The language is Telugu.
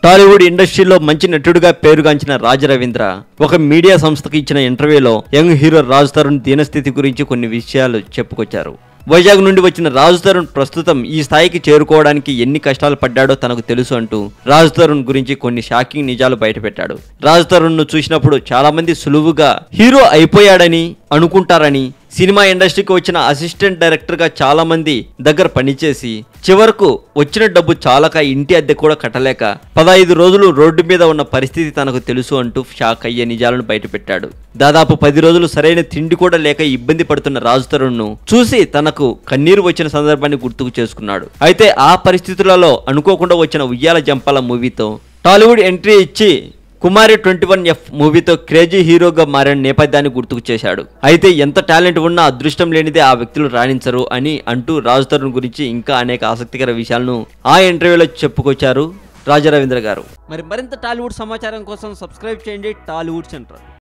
టాలీవుడ్ ఇండస్ట్రీలో మంచి నటుడుగా పేరుగాంచిన రాజ రవీంద్ర ఒక మీడియా సంస్థకు ఇచ్చిన ఇంటర్వ్యూలో యంగ్ హీరో రాజ్ తరుణ్ దీనస్థితి గురించి కొన్ని విషయాలు చెప్పుకొచ్చారు వైజాగ్ నుండి వచ్చిన రాజ్ తరుణ్ ప్రస్తుతం ఈ స్థాయికి చేరుకోవడానికి ఎన్ని కష్టాలు పడ్డాడో తనకు తెలుసు అంటూ రాజ్ తరుణ్ గురించి కొన్ని షాకింగ్ నిజాలు బయటపెట్టాడు రాజ్ తరుణ్ ను చూసినప్పుడు చాలా మంది సులువుగా హీరో అయిపోయాడని అనుకుంటారని సినిమా ఇండస్ట్రీకి వచ్చిన అసిస్టెంట్ డైరెక్టర్ గా చాలా మంది దగ్గర పనిచేసి చివరకు వచ్చిన డబ్బు చాలక ఇంటి అద్దె కూడా కట్టలేక పదహైదు రోజులు రోడ్డు మీద ఉన్న పరిస్థితి తనకు తెలుసు అంటూ షాక్ అయ్యే నిజాలను బయటపెట్టాడు దాదాపు పది రోజులు సరైన తిండి కూడా లేక ఇబ్బంది పడుతున్న రాజు తరుణ్ ను చూసి తనకు కన్నీరు వచ్చిన సందర్భాన్ని గుర్తుకు చేసుకున్నాడు అయితే ఆ పరిస్థితులలో అనుకోకుండా వచ్చిన ఉయ్యాల జంపాల మూవీతో టాలీవుడ్ ఎంట్రీ ఇచ్చి కుమారి ట్వంటీ వన్ ఎఫ్ మూవీతో క్రేజీ హీరోగా మారిన నేపథ్యాన్ని గుర్తుకు చేశాడు అయితే ఎంత టాలెంట్ ఉన్నా అదృష్టం లేనిదే ఆ వ్యక్తులు రాణించరు అని అంటూ రాజ్ తరుణ్ గురించి ఇంకా అనేక ఆసక్తికర విషయాలను ఆ ఇంటర్వ్యూలో చెప్పుకొచ్చారు రాజా రవీంద్ర గారు మరి మరింత టాలీవుడ్ సమాచారం కోసం సబ్స్క్రైబ్ చేయండి టాలీవుడ్ సెంటర్